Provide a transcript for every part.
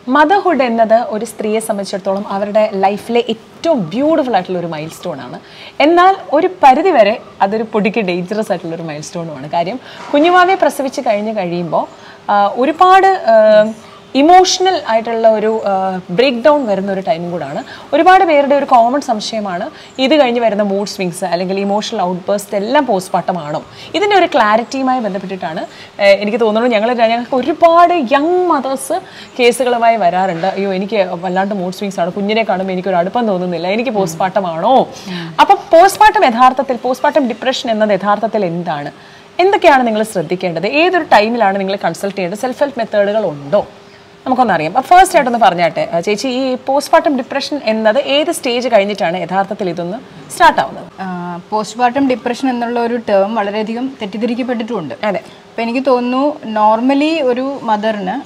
Motherhood എന്നത് ഒരു സ്ത്രീയെ സംബന്ധിച്ചിടത്തോളം അവരുടെ ലൈഫിലെ ഏറ്റവും ബ്യൂട്ടിഫുൾ ആയിട്ടുള്ള ഒരു മൈൽ സ്റ്റോൺ ആണ് എന്നാൽ ഒരു പരിധി വരെ അതൊരു പൊടിക്ക് ഡേഞ്ചറസ് ആയിട്ടുള്ള ഒരു മൈൽ സ്റ്റോണുമാണ് കാര്യം കുഞ്ഞുമാവെ പ്രസവിച്ച് കഴിഞ്ഞ് കഴിയുമ്പോൾ ആ, ഒരുപാട് ഇമോഷണൽ ആയിട്ടുള്ള ഒരു ബ്രേക്ക് ഡൗൺ വരുന്ന ഒരു ടൈം കൂടാണ് ഒരുപാട് പേരുടെ ഒരു കോമൺ സംശയമാണ് ഇത് കഴിഞ്ഞ് വരുന്ന മൂഡ് സ്വിങ്സ് അല്ലെങ്കിൽ ഇമോഷണൽ ഔട്ട് ബേസ്റ്റ് എല്ലാം പോസ്റ്റ്മോർട്ടമാണോ ഇതിൻ്റെ ഒരു ക്ലാരിറ്റിയുമായി ബന്ധപ്പെട്ടിട്ടാണ് ഏഹ്, എനിക്ക് തോന്നുന്നു ഞങ്ങൾ ഞങ്ങൾക്ക് ഒരുപാട് യങ് മദേഴ്സ് കേസുകളുമായി വരാറുണ്ട് അയ്യോ എനിക്ക് വല്ലാണ്ട് മൂഡ് സ്വിങ്സ് ആണ് കുഞ്ഞിനെ കാണുമ്പോൾ എനിക്കൊരു അടുപ്പം തോന്നുന്നില്ല എനിക്ക് പോസ്റ്റ്മോർട്ടമാണോ അപ്പം പോസ്റ്റ്മോർട്ടം യഥാർത്ഥത്തിൽ പോസ്റ്റ്മോർട്ടം ഡിപ്രഷൻ എന്നത് യഥാർത്ഥത്തിൽ എന്താണ് എന്തൊക്കെയാണ് നിങ്ങൾ ശ്രദ്ധിക്കേണ്ടത് ഏതൊരു ടൈമിലാണ് നിങ്ങൾ കൺസൾട്ട് ചെയ്യേണ്ടത് സെൽഫ് ഹെൽപ്പ് മെത്തേഡുകൾ ഉണ്ടോ നമുക്കൊന്നറിയാം അപ്പോൾ ഫസ്റ്റ് ആയിട്ടൊന്ന് പറഞ്ഞാട്ടെ അഹ് ചേച്ചി ഈ പോസ്റ്റ്മോർട്ടം ഡിപ്രഷൻ എന്നത് ഏത് സ്റ്റേജ് കഴിഞ്ഞിട്ടാണ് യഥാർത്ഥത്തിൽ ഇതൊന്ന് സ്റ്റാർട്ട് ആവുന്നത് പോസ്റ്റ്മോർട്ടം ഡിപ്രഷൻ എന്നുള്ള ഒരു ടേം വളരെയധികം തെറ്റിദ്ധരിക്കപ്പെട്ടിട്ടുമുണ്ട് അതെ അപ്പം എനിക്ക് തോന്നുന്നു നോർമലി ഒരു മദറിന്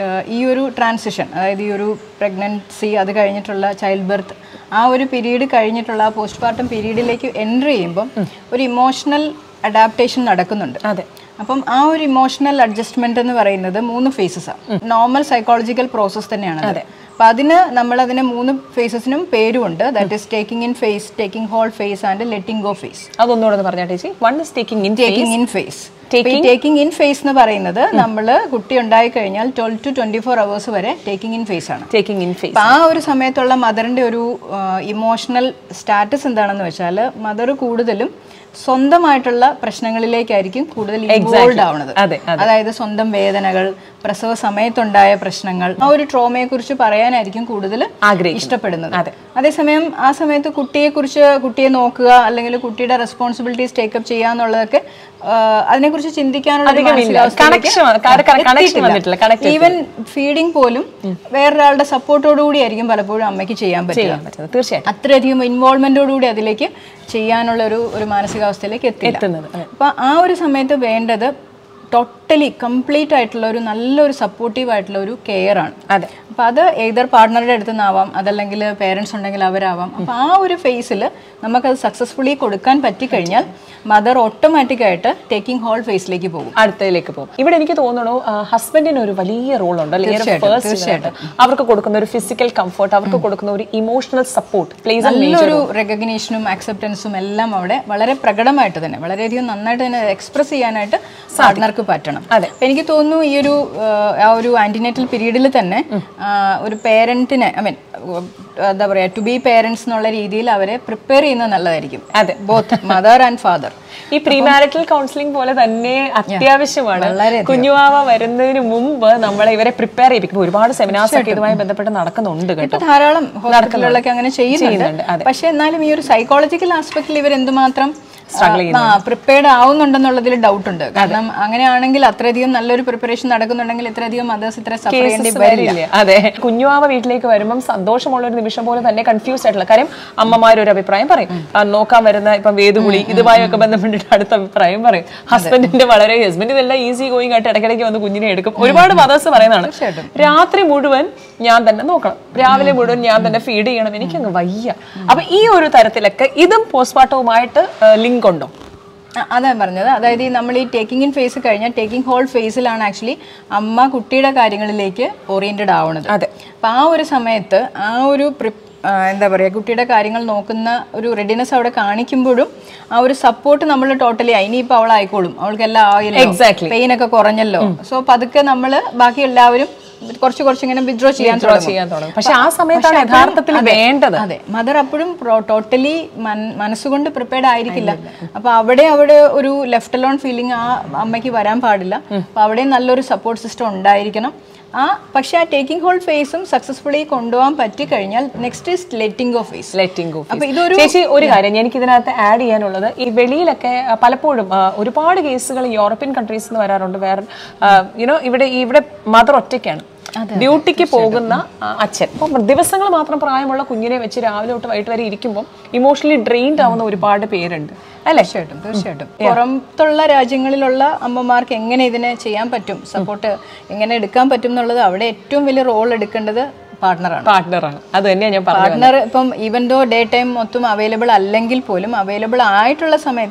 ഈ ഒരു ട്രാൻസിഷൻ അതായത് ഈ ഒരു പ്രഗ്നൻസി അത് കഴിഞ്ഞിട്ടുള്ള ചൈൽഡ് ബർത്ത് ആ ഒരു പീരീഡ് കഴിഞ്ഞിട്ടുള്ള ആ പോസ്റ്റ്മോർട്ടം പീരീഡിലേക്ക് എൻ്റർ ചെയ്യുമ്പം ഒരു ഇമോഷണൽ അഡാപ്റ്റേഷൻ നടക്കുന്നുണ്ട് അതെ അപ്പം ആ ഒരു ഇമോഷണൽ അഡ്ജസ്റ്റ്മെന്റ് എന്ന് പറയുന്നത് മൂന്ന് ഫേസസാണ് നോർമൽ സൈക്കോളജിക്കൽ പ്രോസസ്സ് തന്നെയാണ് അത് അപ്പം അതിന് നമ്മൾ അതിന് മൂന്ന് ഫേസസിനും പേരുമുണ്ട് that is taking in phase taking hold phase and letting go phase അതൊന്നുകൂടെ ഒന്ന് പറഞ്ഞാൽ ചേച്ചി one is taking in taking in phase taking in phase എന്ന് പറയുന്നത് നമ്മൾ കുട്ടി ഉണ്ടായി കഴിഞ്ഞാൽ twelve to twenty four hours വരെ ടേക്കിംഗ് ഇൻ ഫേസ് ആണ് ടേക്കിംഗ് ഇൻ ഫേസ് അപ്പൊ ആ ഒരു സമയത്തുള്ള മദറിന്റെ ഒരു ഇമോഷണൽ സ്റ്റാറ്റസ് എന്താണെന്ന് വെച്ചാൽ മദർ കൂടുതലും സ്വന്തമായിട്ടുള്ള പ്രശ്നങ്ങളിലേക്കായിരിക്കും കൂടുതൽ ഇൻവോൾവ് ആവുന്നത് അതെ, അതായത് സ്വന്തം വേദനകൾ പ്രസവ സമയത്തുണ്ടായ പ്രശ്നങ്ങൾ ആ ഒരു ട്രോമയെ കുറിച്ച് പറയാനായിരിക്കും കൂടുതൽ ആഗ്രഹിക്കുന്നത്. ഇഷ്ടപ്പെടുന്നത് അതെ. അതേസമയം ആ സമയത്ത് കുട്ടിയെ കുറിച്ച് കുട്ടിയെ നോക്കുക അല്ലെങ്കിൽ കുട്ടിയുടെ റെസ്പോൺസിബിലിറ്റീസ് ടേക്കപ്പ് ചെയ്യുക എന്നുള്ളതൊക്കെ ആ, അതിനെക്കുറിച്ച് ചിന്തിക്കാനുള്ള ഒരു അധികമില്ല. മാനസികാവസ്ഥയിലേക്ക് Connection വ- കാര- connection എത്തിയിട്ടില്ല. വന്നിട്ടില്ല, connect ഈവൻ ഫീഡിങ് പോലും വേറൊരാളുടെ സപ്പോർട്ടോടു കൂടി ആയിരിക്കും പലപ്പോഴും അമ്മയ്ക്ക് ചെയ്യാൻ പറ്റുക ചെയ്യാൻ പറ്റുന്നത് തീർച്ചയായിട്ടും അത്രയധികം ഇൻവോൾവ്മെന്റോടുകൂടി അതിലേക്ക് ചെയ്യാനുള്ള ഒരു ഒരു മാനസികാവസ്ഥയിലേക്ക് എത്തില്ല എത്തുന്നത് അതെ. അപ്പൊ ആ ഒരു സമയത്ത് വേണ്ടത് ടോട്ടലി കംപ്ലീറ്റ് ആയിട്ടുള്ള ഒരു നല്ലൊരു സപ്പോർട്ടീവ് ആയിട്ടുള്ള ഒരു കെയർ ആണ് അതെ അപ്പൊ അത് ഏതർ പാർട്ട്ണറുടെ അടുത്ത് നിന്നാവാം അതല്ലെങ്കിൽ പേരൻസ് ഉണ്ടെങ്കിൽ അവരാവാം അപ്പൊ ആ ഒരു ഫേസിൽ നമുക്കത് സക്സസ്ഫുള്ളി കൊടുക്കാൻ പറ്റിക്കഴിഞ്ഞാൽ മദർ ഓട്ടോമാറ്റിക് ആയിട്ട് ടേക്കിംഗ് ഹോൾ ഫേസിലേക്ക് പോകും അടുത്തതിലേക്ക് പോകും ഇവിടെ എനിക്ക് തോന്നുന്നു ഹസ്ബൻഡിന് ഒരു വലിയ റോൾ ഉണ്ട് അല്ലേ തീർച്ചയായിട്ടും അവർക്ക് കൊടുക്കുന്ന ഒരു ഫിസിക്കൽ കംഫർട്ട് അവർക്ക് കൊടുക്കുന്ന ഒരു ഇമോഷണൽ സപ്പോർട്ട് പ്ലേസ് നല്ലൊരു റെക്കഗ്നീഷനും അക്സെപ്റ്റൻസും എല്ലാം അവിടെ വളരെ പ്രകടമായിട്ട് തന്നെ വളരെയധികം നന്നായിട്ട് തന്നെ എക്സ്പ്രസ് ചെയ്യാനായിട്ട് പാർട്ട്ണർക്ക് പറ്റണം അതെ. അപ്പൊ എനിക്ക് തോന്നുന്നു ഈ ഒരു ആ, ആ ഒരു ആന്റിനേറ്റൽ പീരീഡിൽ തന്നെ ആ, ഒരു പേരന്റിനെ ഐ മീൻ എന്താ പറയാ ടു ബി പേരൻസ് എന്നുള്ള രീതിയിൽ അവരെ പ്രിപ്പയർ ചെയ്യുന്നത് നല്ലതായിരിക്കും അതെ. ബോത്ത് മദർ ആൻഡ് ഫാദർ ഈ പ്രീ മാരിറ്റൽ കൗൺസിലിംഗ് പോലെ തന്നെ അത്യാവശ്യമാണ് വളരെയധികം. കുഞ്ഞുവാവ വരുന്നതിന് മുമ്പ് നമ്മളെ ഇവരെ പ്രിപ്പയർ ചെയ്യിപ്പിക്കും ഒരുപാട് സെമിനാർസ് ഒക്കെ ഇതുമായി ബന്ധപ്പെട്ട് നടക്കുന്നുണ്ട് കേട്ടോ ഇപ്പൊ ധാരാളം ഹോസ്പിറ്റലുകളിലൊക്കെ അങ്ങനെ ചെയ്യുന്നുണ്ട്, ചെയ്യുന്നുണ്ട് അതെ. പക്ഷെ എന്നാലും ഈ ഒരു സൈക്കോളജിക്കൽ ആസ്പെക്ടിൽ ഇവർ എന്തുമാത്രം Struggle പ്രിപ്പയർഡ് ആവുന്നുണ്ടെന്നുള്ളതിൽ ഡൗട്ട് ഉണ്ട് കാരണം അങ്ങനെയാണെങ്കിൽ അത്രയധികം നല്ലൊരു പ്രിപ്പറേഷൻ നടക്കുന്നുണ്ടെങ്കിൽ ഇത്രയധികം മദേഴ്സ് ഇത്ര സഫർ ചെയ്യേണ്ടി Cases വരില്ല വരില്ല. അതെ കുഞ്ഞുവാവ വീട്ടിലേക്ക് വരുമ്പം സന്തോഷമുള്ള ഒരു നിമിഷം പോലെ തന്നെ കൺഫ്യൂസ് ആയിട്ടുള്ള കാര്യം അമ്മമാർ ഒരു അഭിപ്രായം പറയും ആ, നോക്കാൻ വരുന്ന ഇപ്പം വേദുകുളി ഇതുമായൊക്കെ ബന്ധപ്പെട്ടിട്ട് അടുത്ത അഭിപ്രായം പറയും ഹസ്ബൻഡിന്റെ വളരെ ഹസ്ബൻഡ് ഇതെല്ലാം ഈസി ഗോയിങ് ആയിട്ട് ഇടയ്ക്കിടയ്ക്ക് വന്ന് കുഞ്ഞിനെ എടുക്കും ഒരുപാട് മദേഴ്സ് പറയുന്നതാണ് രാത്രി മുഴുവൻ ഞാൻ തന്നെ നോക്കണം രാവിലെ മുഴുവൻ ഞാൻ തന്നെ ഫീഡ് ചെയ്യണം എനിക്കങ്ങ് വയ്യ അപ്പൊ ഈ ഒരു തരത്തിലൊക്കെ ഇതും പോസ്റ്റ്മോർട്ടവുമായിട്ട് ലിങ്ക് ഉണ്ടോ ആ, അതാ പറഞ്ഞത് അതായത് ഈ നമ്മൾ ഈ ടേക്കിംഗ് ഇൻ ഫേസ് കഴിഞ്ഞാൽ ടേക്കിംഗ് ഹോൾ ഫേസിലാണ് ആക്ച്വലി അമ്മ കുട്ടിയുടെ കാര്യങ്ങളിലേക്ക് ഓറിയന്റഡ് ആവുന്നത് അതെ. അപ്പൊ ആ ഒരു സമയത്ത് ആ ഒരു പ്രി- ആ, എന്താ പറയുക കുട്ടിയുടെ കാര്യങ്ങൾ നോക്കുന്ന ഒരു റെഡിനെസ് അവിടെ കാണിക്കുമ്പോഴും ആ ഒരു സപ്പോർട്ട് നമ്മൾ ടോട്ടലി ഇനിയിപ്പോൾ അവൾ ആയിക്കോളും അവൾക്കെല്ലാം Exactly. ആയില്ലോ പെയിൻ ഒക്കെ കുറഞ്ഞല്ലോ സോ പതുക്കെ നമ്മൾ ബാക്കി എല്ലാവരും കുറച്ച് കുറച്ച് ഇങ്ങനെ വിഡ്രോ ചെയ്യാൻ Withdraw തുടങ്ങും. ചെയ്യാൻ തുടങ്ങും പക്ഷെ ആ സമയത്താണ് പക്ഷേ അപ്പോഴും- യഥാർത്ഥത്തിൽ അതെ, വേണ്ടത് അതെ മദർ അപ്പോഴും ടോട്ടലി മനസ്സുകൊണ്ട് പ്രിപ്പയർഡ് ആയിരിക്കില്ല അപ്പൊ അവിടെ അവിടെ ഒരു ലെഫ്റ്റ് അലോൺ ഫീലിംഗ് ആ അമ്മയ്ക്ക് വരാൻ പാടില്ല അപ്പൊ അവിടെ നല്ലൊരു സപ്പോർട്ട് സിസ്റ്റം ഉണ്ടായിരിക്കണം ആ പക്ഷെ ആ ടേക്കിംഗ് ഹോൾ ഫേസും സക്സസ്ഫുള്ളി കൊണ്ടുപോകാൻ പറ്റി കഴിഞ്ഞാൽ next is letting off phase letting go അപ്പൊ ഇതൊരു ചേച്ചി ഒരു കാര്യം എനിക്ക് ഇതിനകത്ത് ആഡ് ചെയ്യാനുള്ളത് ഈ വെളിയിലൊക്കെ ആ, പലപ്പോഴും ആ, ഒരുപാട് കേസുകൾ യൂറോപ്യൻ കൺട്രീസിൽ നിന്ന് വരാറുണ്ട് വേറെ യുനോ ഇവിടെ ഇവിടെ മദർ ഒറ്റയ്ക്കാണ് ഡ്യൂട്ടിക്ക് പോകുന്ന ആ, അച്ഛൻ അപ്പം ദിവസങ്ങൾ മാത്രം പ്രായമുള്ള കുഞ്ഞിനെ വെച്ച് രാവിലെ തൊട്ട് വൈകിട്ട് വരെ ഇരിക്കുമ്പോൾ ഇമോഷണലി ഡ്രെയിൻഡ് ആവുന്ന ഒരുപാട് പേരുണ്ട് അല്ലേ തീർച്ചയായിട്ടും തീർച്ചയായിട്ടും പുറത്തുള്ള രാജ്യങ്ങളിലുള്ള അമ്മമാർക്ക് എങ്ങനെ ഇതിനെ ചെയ്യാൻ പറ്റും സപ്പോർട്ട് എങ്ങനെ എടുക്കാൻ പറ്റും എന്നുള്ളത് അവിടെ ഏറ്റവും വലിയ റോൾ എടുക്കേണ്ടത് പാർട്ട്ണറാണ് പാർട്ട്ണറാണ് അത് തന്നെയാണ് ഞാൻ പറഞ്ഞത് പാർട്ട്ണർ ഇപ്പം ഈവൻ ദോ ഡേ ടൈം മൊത്തം അവൈലബിൾ അല്ലെങ്കിൽ പോലും അവൈലബിൾ ആയിട്ടുള്ള സമയത്ത്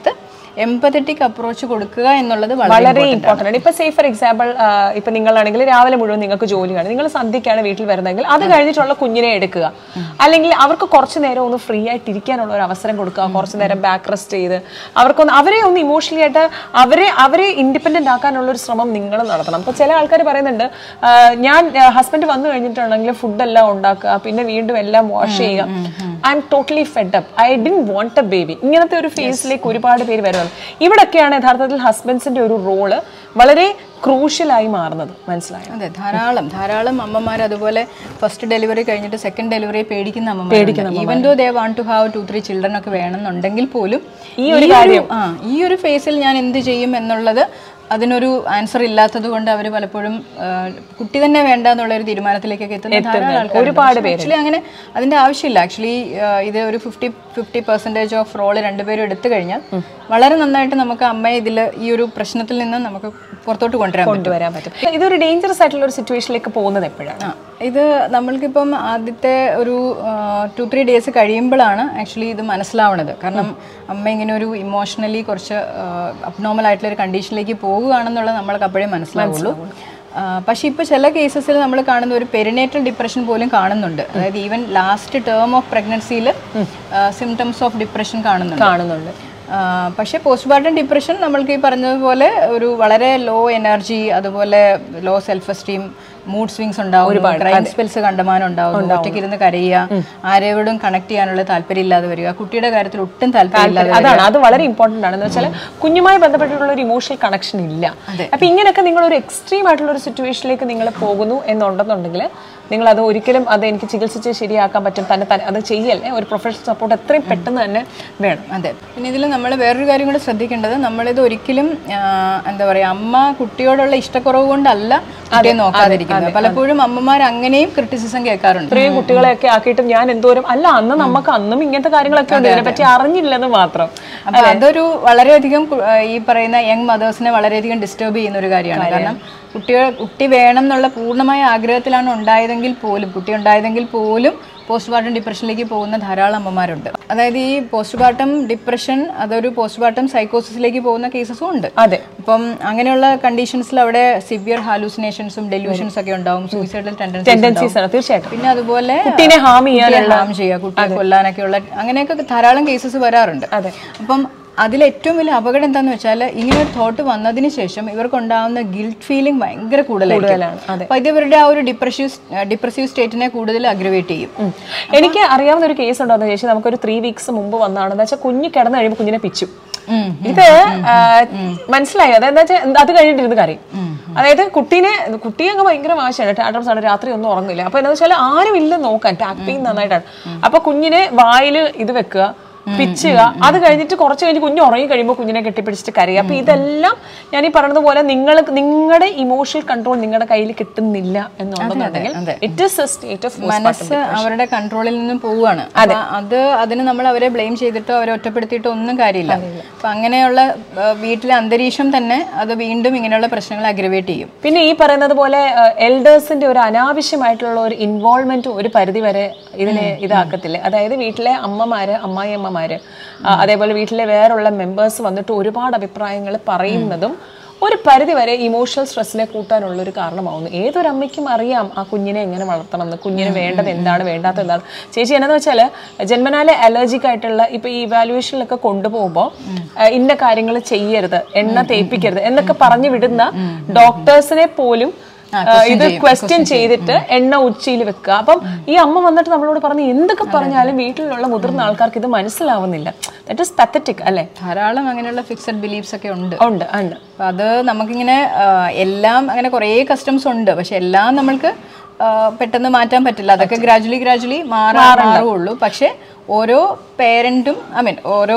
എംപത്തറ്റിക് അപ്രോച്ച് കൊടുക്കുക എന്നുള്ളത് വളരെ വളരെ ഇമ്പോർട്ടൻ്റ് ആണ് ഇപ്പൊ സേ ഫോർ എക്സാമ്പിൾ ഇപ്പൊ നിങ്ങളാണെങ്കിൽ രാവിലെ മുഴുവൻ നിങ്ങൾക്ക് ജോലിയാണ് നിങ്ങൾ സന്ധ്യക്കാണ് വീട്ടിൽ വരുന്നതെങ്കിൽ അത് കഴിഞ്ഞിട്ടുള്ള കുഞ്ഞിനെ എടുക്കുക അല്ലെങ്കിൽ അവർക്ക് കുറച്ച് നേരം ഒന്ന് ഫ്രീ ആയിട്ട് ഇരിക്കാനുള്ള ഒരു അവസരം കൊടുക്കുക കുറച്ച് നേരം ബാക്ക് റെസ്റ്റ് ചെയ്ത് അവർക്കൊന്ന് അവരെ ഒന്ന് ഇമോഷണലി ആയിട്ട് അവരെ അവരെ ഇൻഡിപെൻഡന്റ് ആക്കാനുള്ള ഒരു ശ്രമം നിങ്ങൾ നടത്തണം ഇപ്പൊ ചില ആൾക്കാർ പറയുന്നുണ്ട് ആ, ഞാൻ ഹസ്ബൻഡ് വന്നു കഴിഞ്ഞിട്ടുണ്ടെങ്കിൽ ഫുഡ് എല്ലാം ഉണ്ടാക്കുക പിന്നെ വീണ്ടും എല്ലാം വാഷ് ചെയ്യുക I'm totally fed up I didn't want a baby ഇങ്ങനത്തെ ഒരു ഫേസിലേക്ക് ഒരുപാട് പേര് വരുന്നത് ഇവിടൊക്കെയാണ് യഥാർത്ഥത്തിൽ ഹസ്ബൻഡ്സിന്റെ ഒരു റോള് വളരെ ക്രൂഷ്യലായി മാറുന്നത് മനസ്സിലായോ അതെ ധാരാളം ധാരാളം അമ്മമാർ അതുപോലെ ഫസ്റ്റ് ഡെലിവറി കഴിഞ്ഞിട്ട് സെക്കൻഡ് ഡെലിവറി പേടിക്കുന്ന അമ്മമാർ even though they want to have two three children ഒക്കെ വേണമെന്നുണ്ടെങ്കിൽ പോലും ഈ ഒരു കാര്യം ആ ഈ ഒരു ഫേസിൽ ഞാൻ എന്ത് ചെയ്യും എന്നുള്ളത് അതിനൊരു ആൻസർ ഇല്ലാത്തത് കൊണ്ട് അവർ പലപ്പോഴും ആ, കുട്ടി തന്നെ വേണ്ട എന്നുള്ള ഒരു തീരുമാനത്തിലേക്കൊക്കെ എത്തുന്ന ധാരാളം ആൾക്കാർ ഒരുപാട് പേര് ആക്ച്വലി അങ്ങനെ അതിന്റെ ആവശ്യമില്ല ആക്ച്വലി ഇത് ഒരു fifty fifty percentage of role രണ്ടുപേരും എടുത്തു കഴിഞ്ഞാൽ വളരെ നന്നായിട്ട് നമുക്ക് അമ്മയെ ഇതിൽ ഈ ഒരു പ്രശ്നത്തിൽ നിന്ന് നമുക്ക് പുറത്തോട്ട് കൊണ്ടുവരാൻ പറ്റും കൊണ്ടുവരാൻ പറ്റും ഇതൊരു ഡേഞ്ചറസ് ആയിട്ടുള്ള ഒരു സിറ്റുവേഷനിലേക്ക് പോകുന്നത് എപ്പോഴാണ് ആ, ഇത് നമ്മൾക്കിപ്പം ആദ്യത്തെ ഒരു ടു ത്രീ ഡേയ്സ് കഴിയുമ്പോഴാണ് ആക്ച്വലി ഇത് മനസ്സിലാവണത് കാരണം അമ്മ ഇങ്ങനെ ഒരു ഇമോഷണലി കുറച്ച് അബ്നോർമൽ ആയിട്ടുള്ള ഒരു കണ്ടീഷനിലേക്ക് പോകുകയാണെന്നുള്ളത് നമ്മൾക്ക് അപ്പോഴേ മനസ്സിലാവുള്ളൂ ആ, പക്ഷെ ഇപ്പോൾ ചില കേസസിൽ നമ്മൾ കാണുന്ന ഒരു പെരിനേറ്റൽ ഡിപ്രഷൻ പോലും കാണുന്നുണ്ട് അതായത് ഈവൻ ലാസ്റ്റ് ടേം ഓഫ് പ്രഗ്നൻസിയിൽ സിംറ്റംസ് ഓഫ് ഡിപ്രഷൻ കാണുന്നുണ്ട് കാണുന്നുണ്ട് ആ, പക്ഷേ പോസ്റ്റ്മോർട്ടം ഡിപ്രഷൻ നമ്മൾക്ക് ഈ പറഞ്ഞതുപോലെ ഒരു വളരെ ലോ എനർജി അതുപോലെ low self esteem mood swings ഉണ്ടാവും ക്രൈം സ്പെൽസ് കണ്ടമാനം ഉണ്ടാവും ഒറ്റയ്ക്ക് ഇരുന്ന് കരയുക ആരോടും കണക്ട് ചെയ്യാനുള്ള താല്പര്യം ഇല്ലാതെ വരിക കുട്ടിയുടെ കാര്യത്തിൽ ഒട്ടും താല്പര്യം ഇല്ലാതെ അതാണ് അത് വളരെ ഇമ്പോർട്ടന്റ് ആണ് എന്ന് വെച്ചാൽ കുഞ്ഞുമായി ബന്ധപ്പെട്ടിട്ടുള്ള ഒരു ഇമോഷണൽ കണക്ഷൻ ഇല്ല അപ്പൊ ഇങ്ങനെയൊക്കെ നിങ്ങൾ ഒരു എക്സ്ട്രീം ആയിട്ടുള്ള ഒരു സിറ്റുവേഷനിലേക്ക് നിങ്ങൾ പോകുന്നു എന്നുണ്ടെന്നുണ്ടെങ്കിൽ നിങ്ങൾ അത് ഒരിക്കലും അത് എനിക്ക് ചികിത്സിച്ച് ശരിയാക്കാൻ പറ്റും തന്നെ തന്നെ അത് ചെയ്യല്ലേ ഒരു പ്രൊഫഷണൽ സപ്പോർട്ട് എത്രയും പെട്ടെന്ന് തന്നെ വേണം അതെ പിന്നെ ഇതിൽ നമ്മൾ വേറൊരു കാര്യം കൂടെ ശ്രദ്ധിക്കേണ്ടത് നമ്മളിത് ഒരിക്കലും ആ, എന്താ പറയാ അമ്മ കുട്ടിയോടുള്ള ഇഷ്ടക്കുറവ് കൊണ്ടല്ല കുട്ടിയെ നോക്കാതിരിക്കുന്നത് പലപ്പോഴും അമ്മമാർ അങ്ങനെയും ക്രിറ്റിസിസം കേൾക്കാറുണ്ട് ഇത്രയും കുട്ടികളെയൊക്കെ ആക്കിയിട്ടും ഞാൻ എന്തോരം അല്ല അന്ന് നമുക്ക് അന്നും ഇങ്ങനത്തെ കാര്യങ്ങളൊക്കെ ഉണ്ട് ഇതിനെപ്പറ്റി അറിഞ്ഞില്ലെന്ന് മാത്രം അപ്പൊ അതൊരു വളരെയധികം കു- ആ, ഈ പറയുന്ന യങ് മദേഴ്സിനെ വളരെയധികം ഡിസ്റ്റർബ് ചെയ്യുന്ന ഒരു കാര്യമാണ് കാരണം കുട്ടികൾ കുട്ടി വേണം എന്നുള്ള പൂർണ്ണമായ ആഗ്രഹത്തിലാണ് ഉണ്ടായതെങ്കിൽ പോലും കുട്ടി ഉണ്ടായതെങ്കിൽ പോലും പോസ്റ്റ്മോർട്ടം ഡിപ്രഷനിലേക്ക് പോകുന്ന ധാരാളം അമ്മമാരുണ്ട് അതായത് ഈ പോസ്റ്റ്മോർട്ടം ഡിപ്രഷൻ അതൊരു പോസ്റ്റ്മോർട്ടം സൈക്കോസിസിലേക്ക് പോകുന്ന കേസസും ഉണ്ട് അതെ അപ്പം അങ്ങനെയുള്ള കണ്ടീഷൻസിൽ അവിടെ സിവിയർ ഹാലൂസിനേഷൻസും ഡെല്യൂഷൻസ് ഒക്കെ ഉണ്ടാവും സൂയിസൈഡൽ ടെൻഡൻസി ടെൻഡൻസീസ് ആണ് തീർച്ചയായിട്ടും പിന്നെ അതുപോലെ കുട്ടീനെ ഹാം ചെയ്യാൻ ഹാം ചെയ്യുക കുട്ടിയെ കൊല്ലാനൊക്കെയുള്ള അങ്ങനെയൊക്കെ ധാരാളം കേസസ് വരാറുണ്ട് അതെ. അപ്പം അതിൽ ഏറ്റവും വലിയ അപകടം എന്താന്ന് വെച്ചാൽ ഇങ്ങനെ ഒരു തോട്ട് വന്നതിന് ശേഷം ഇവർക്കുണ്ടാവുന്ന ഗിൽറ്റ് ഫീലിംഗ് ഭയങ്കര കൂടുതലായിരിക്കും കൂടുതലാണ്, അതെ. അപ്പൊ ഇത് ഇവരുടെ ആ ഒരു ഡിപ്രസീവ് ഡിപ്രസീവ് സ്റ്റേറ്റിനെ കൂടുതൽ അഗ്രവേറ്റ് ചെയ്യും ഉം. എനിക്ക് അറിയാവുന്ന ഒരു കേസ് ഉണ്ടോ ചേച്ചി നമുക്കൊരു ത്രീ വീക്സ് മുമ്പ് വന്നാണെന്ന് വെച്ചാൽ കുഞ്ഞ് കിടന്നു കഴിയുമ്പോൾ കുഞ്ഞിനെ പിച്ചു ഉം. ഇത് ആ, മനസ്സിലായോ അതെന്താ വെച്ചാൽ അത് കഴിഞ്ഞിട്ടിരുന്ന് കരയും അതായത് കുട്ടീനെ കുട്ടിയെ അങ്ങ് ഭയങ്കര വാശിയാണ് ടാറ്റംസ് ആണ് രാത്രി ഒന്നും ഉറങ്ങില്ല അപ്പൊ എന്താ വെച്ചാൽ ആരും ഇല്ല നോക്കാൻ ടാപ്പ് പെയിൻ നന്നായിട്ടാണ് അപ്പൊ കുഞ്ഞിനെ വായിൽ ഇത് വെക്കുക പിച്ചുക അത് കഴിഞ്ഞിട്ട് കുറച്ച് കഴിഞ്ഞ് കുഞ്ഞ് ഉറങ്ങി കഴിയുമ്പോൾ കുഞ്ഞിനെ കെട്ടിപ്പിടിച്ചിട്ട് കരയുക അപ്പൊ ഇതെല്ലാം ഞാൻ ഈ പറഞ്ഞത് പോലെ നിങ്ങൾ നിങ്ങളുടെ ഇമോഷണൽ കൺട്രോൾ നിങ്ങളുടെ കയ്യിൽ കിട്ടുന്നില്ല എന്നുണ്ടെന്നുണ്ടെങ്കിൽ it is a state of മനസ്സ് അവരുടെ കൺട്രോളിൽ നിന്നും പോവുകയാണ് അപ്പൊ അത് അതിന് നമ്മൾ അവരെ ബ്ലെയിം ചെയ്തിട്ടോ അവരെ ഒറ്റപ്പെടുത്തിയിട്ടോ ഒന്നും കാര്യമില്ല അപ്പൊ അങ്ങനെയുള്ള ആ, വീട്ടിലെ അന്തരീക്ഷം തന്നെ അത് വീണ്ടും ഇങ്ങനെയുള്ള പ്രശ്നങ്ങൾ അഗ്രവേറ്റ് ചെയ്യും പിന്നെ ഈ പറയുന്നത് പോലെ എൽഡേഴ്സിന്റെ ഒരു അനാവശ്യമായിട്ടുള്ള ഒരു ഇൻവോൾവ്മെന്റ് ഒരു പരിധി വരെ ഇതിനെ ഇതാക്കത്തില്ലേ അതായത് വീട്ടിലെ അമ്മമാര് അമ്മായി അമ്മമാര് അതേപോലെ വീട്ടിലെ വേറുള്ള മെമ്പേഴ്സ് വന്നിട്ട് ഒരുപാട് അഭിപ്രായങ്ങൾ പറയുന്നതും ഒരു പരിധി വരെ ഇമോഷണൽ സ്ട്രെസ്സിനെ കൂട്ടാനുള്ള ഒരു കാരണമാവുന്നു ഏതൊരു അമ്മയ്ക്കും അറിയാം ആ കുഞ്ഞിനെ എങ്ങനെ വളർത്തണം എന്ന് കുഞ്ഞിന് വേണ്ടത് എന്താണ് വേണ്ടാത്തത് എന്താണ് ചേച്ചി എന്നാന്ന് വെച്ചാൽ ജന്മനാലെ അലർജിക് ആയിട്ടുള്ള ഇപ്പൊ ഈ ഇവാലുവേഷനിലൊക്കെ കൊണ്ടുപോകുമ്പോൾ ഇന്ന കാര്യങ്ങൾ ചെയ്യരുത് എണ്ണ തേപ്പിക്കരുത് എന്നൊക്കെ പറഞ്ഞു വിടുന്ന ഡോക്ടേഴ്സിനെ പോലും ആ, ഇത് ക്വസ്റ്റ്യൻ ചെയ്തിട്ട് എണ്ണ ഉച്ചയിൽ വെക്കുക അപ്പം ഈ അമ്മ വന്നിട്ട് നമ്മളോട് പറഞ്ഞ് എന്തൊക്കെ പറഞ്ഞാലും വീട്ടിലുള്ള മുതിർന്ന ആൾക്കാർക്ക് ഇത് മനസ്സിലാവുന്നില്ല ദറ്റ് ഇസ് പത്തറ്റിക് അല്ലേ ധാരാളം അങ്ങനെയുള്ള ഫിക്സഡ് ബിലീഫ്സ് ഒക്കെ ഉണ്ട് ഉണ്ട് ഉണ്ട് അപ്പൊ അത് നമുക്കിങ്ങനെ ആ, എല്ലാം അങ്ങനെ കുറേ കസ്റ്റംസ് ഉണ്ട് പക്ഷെ എല്ലാം നമ്മൾക്ക് ആ, പെട്ടെന്ന് മാറ്റാൻ പറ്റില്ല അതൊക്കെ ഗ്രാജുവലി ഗ്രാജുവലി മാറാ മാറുള്ളൂ പക്ഷെ ഓരോ പേരൻറ്റും ഐ മീൻ ഓരോ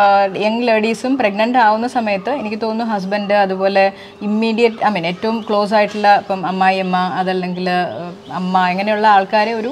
യങ് ലേഡീസും പ്രഗ്നൻ്റ് ആവുന്ന സമയത്ത് എനിക്ക് തോന്നുന്നു ഹസ്ബൻഡ് അതുപോലെ ഇമ്മീഡിയറ്റ് ഐ മീൻ ഏറ്റവും ക്ലോസ് ആയിട്ടുള്ള ഇപ്പം അമ്മായിയമ്മ അതല്ലെങ്കിൽ ആ, അമ്മ ഇങ്ങനെയുള്ള ആൾക്കാരെ ഒരു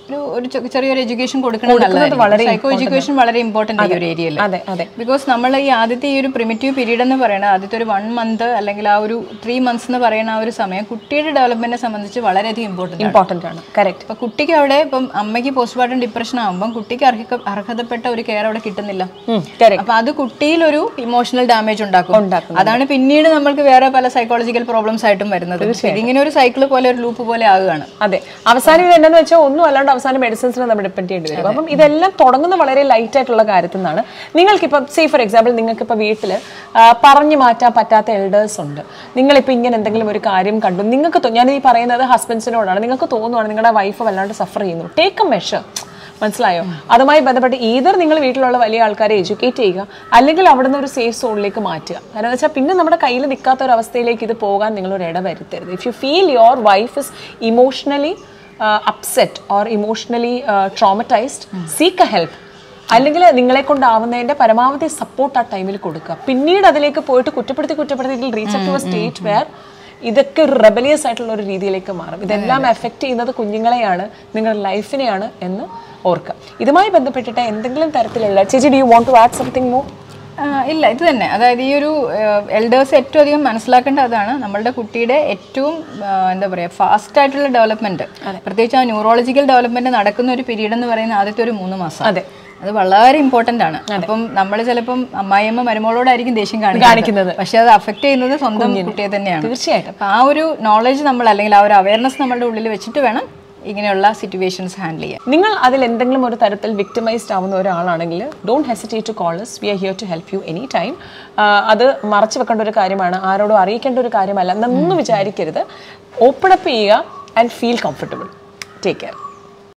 ഒരു ഒരു ചെ- ചെറിയൊരു എഡ്യൂക്കേഷൻ കൊടുക്കുന്നത് വളരെ സൈക്കോ എഡ്യൂക്കേഷൻ വളരെ ഇമ്പോർട്ടന്റ് ഈ ഒരു ഏരിയയിൽ അതെ അതെ ബിക്കോസ് നമ്മൾ ഈ ആദ്യത്തെ ഈ ഒരു പ്രിമിറ്റീവ് പീരീഡ് എന്ന് പറയുന്നത് ആദ്യത്തെ ഒരു വൺ മന്ത് അല്ലെങ്കിൽ ആ ഒരു ത്രീ മന്ത്സ് എന്ന് പറയുന്ന ആ ഒരു സമയം കുട്ടിയുടെ ഡെവലപ്മെന്റിനെ സംബന്ധിച്ച് വളരെയധികം ഇമ്പോർട്ടൻ്റ് ആണ് ഇമ്പോർട്ടൻ്റ് ആണ് കറക്റ്റ് അപ്പൊ കുട്ടിക്ക് അവിടെ ഇപ്പം അമ്മയ്ക്ക് പോസ്റ്റ്മോർട്ടം ഡിപ്രഷൻ ആകുമ്പോൾ കുട്ടിക്ക് അർഹ അർഹതപ്പെട്ട ഒരു കെയർ അവിടെ കിട്ടുന്നില്ല കറക്റ്റ് അപ്പൊ അത് കുട്ടിയിൽ ഒരു ഇമോഷണൽ ഡാമേജ് ഉണ്ടാക്കും ഉണ്ടാക്കും. അതാണ് പിന്നീട് നമ്മൾക്ക് വേറെ പല സൈക്കോളജിക്കൽ പ്രോബ്ലംസ് ആയിട്ടും വരുന്നത് ഇതിങ്ങനെ ഒരു സൈക്കിൾ പോലെ ഒരു ലൂപ്പ് പോലെ ആകുകയാണ് അതെ അവസാനം ഇത് എന്താണെന്ന് വെച്ചാൽ ഒന്നും അല്ലാണ്ട് അവസാനം മെഡിസിൻസിനെ നമ്മൾ ഡിപ്പെൻഡ് ചെയ്യേണ്ടി വരും അപ്പം ഇതെല്ലാം തുടങ്ങുന്ന വളരെ ലൈറ്റ് ആയിട്ടുള്ള കാര്യത്തിൽ നിന്നാണ് നിങ്ങൾക്കിപ്പം സേ ഫോർ എക്സാമ്പിൾ നിങ്ങൾക്കിപ്പോൾ വീട്ടിൽ പറഞ്ഞു മാറ്റാൻ പറ്റാത്ത എൽഡേഴ്സ് ഉണ്ട് നിങ്ങളിപ്പോൾ ഇങ്ങനെ എന്തെങ്കിലും ഒരു കാര്യം കണ്ടു നിങ്ങൾക്ക് തോ- ഞാൻ ഈ പറയുന്നത് ഹസ്ബൻഡ്സിനോടാണ് നിങ്ങൾക്ക് തോന്നുവാണ് നിങ്ങളുടെ വൈഫ് വല്ലാണ്ട് സഫർ ചെയ്യുന്നു ടേക്ക് എ മെഷർ മനസ്സിലായോ അതുമായി ബന്ധപ്പെട്ട് ഈതർ നിങ്ങൾ വീട്ടിലുള്ള വലിയ ആൾക്കാരെ എഡ്യൂക്കേറ്റ് ചെയ്യുക അല്ലെങ്കിൽ അവിടുന്ന് ഒരു സേഫ് സോണിലേക്ക് മാറ്റുക കാരണം എന്ന് വെച്ചാൽ പിന്നെ നമ്മുടെ കയ്യിൽ നിൽക്കാത്ത ഒരു അവസ്ഥയിലേക്ക് ഇത് പോകാൻ നിങ്ങൾ ഒരു ഇട വരുത്തരുത് if you feel your wife is emotionally upset or emotionally traumatised seek a help അല്ലെങ്കിൽ നിങ്ങളെ കൊണ്ടാവുന്നതിന്റെ പരമാവധി സപ്പോർട്ട് ആ ടൈമിൽ കൊടുക്കുക പിന്നീട് അതിലേക്ക് പോയിട്ട് കുറ്റപ്പെടുത്തി കുറ്റപ്പെടുത്തി reach to a state where ഇതൊക്കെ ഒരു റെബലിയസ് ആയിട്ടുള്ള ഒരു രീതിയിലേക്ക് മാറും ഇതെല്ലാം എഫക്റ്റ് ചെയ്യുന്നത് കുഞ്ഞുങ്ങളെയാണ് നിങ്ങളുടെ ലൈഫിനെയാണ് എന്ന് ഓർക്കുക ഇതുമായി ബന്ധപ്പെട്ടിട്ട് എന്തെങ്കിലും തരത്തിലുള്ള ചേച്ചി do you want to add something more ആ, ഇല്ല ഇത് തന്നെ അതായത് ഈ ഒരു എൽഡേഴ്സ് ഏറ്റവും അധികം മനസ്സിലാക്കേണ്ട അതാണ് നമ്മളുടെ കുട്ടിയുടെ ഏറ്റവും ആ, എന്താ പറയുക ഫാസ്റ്റ് ആയിട്ടുള്ള ഡെവലപ്മെന്റ് പ്രത്യേകിച്ച് ആ ന്യൂറോളജിക്കൽ ഡെവലപ്മെന്റ് നടക്കുന്ന ഒരു പീരീഡ് എന്ന് പറയുന്ന ആദ്യത്തെ ഒരു മൂന്ന് മാസം അതെ. അത് വളരെ ഇമ്പോർട്ടന്റ് ആണ് അപ്പം നമ്മൾ ചിലപ്പം അമ്മായിയമ്മ മരുമോളോടായിരിക്കും ദേഷ്യം കാണിക്കുന്നത്. കാണിക്കുന്നത് പക്ഷെ അത് അഫക്ട് ചെയ്യുന്നത് സ്വന്തം കുട്ടിയെ തന്നെയാണ് തീർച്ചയായിട്ടും അപ്പൊ ആ ഒരു നോളജ് നമ്മൾ അല്ലെങ്കിൽ ആ ഒരു അവയർനെസ് നമ്മളുടെ ഉള്ളിൽ വെച്ചിട്ട് വേണം ഇങ്ങനെയുള്ള സിറ്റുവേഷൻസ് ഹാൻഡിൽ ചെയ്യാൻ നിങ്ങൾ അതിൽ എന്തെങ്കിലും ഒരു തരത്തിൽ വിക്ടിമൈസ്ഡ് ആവുന്ന ഒരാളാണെങ്കിൽ don't hesitate to call us we are here to help you any time അത് മറച്ചു വെക്കേണ്ട ഒരു കാര്യമാണ് ആരോടും അറിയിക്കേണ്ട ഒരു കാര്യമല്ല എന്നൊന്നും വിചാരിക്കരുത് ഓപ്പൺ അപ്പ് ചെയ്യുക and feel comfortable take care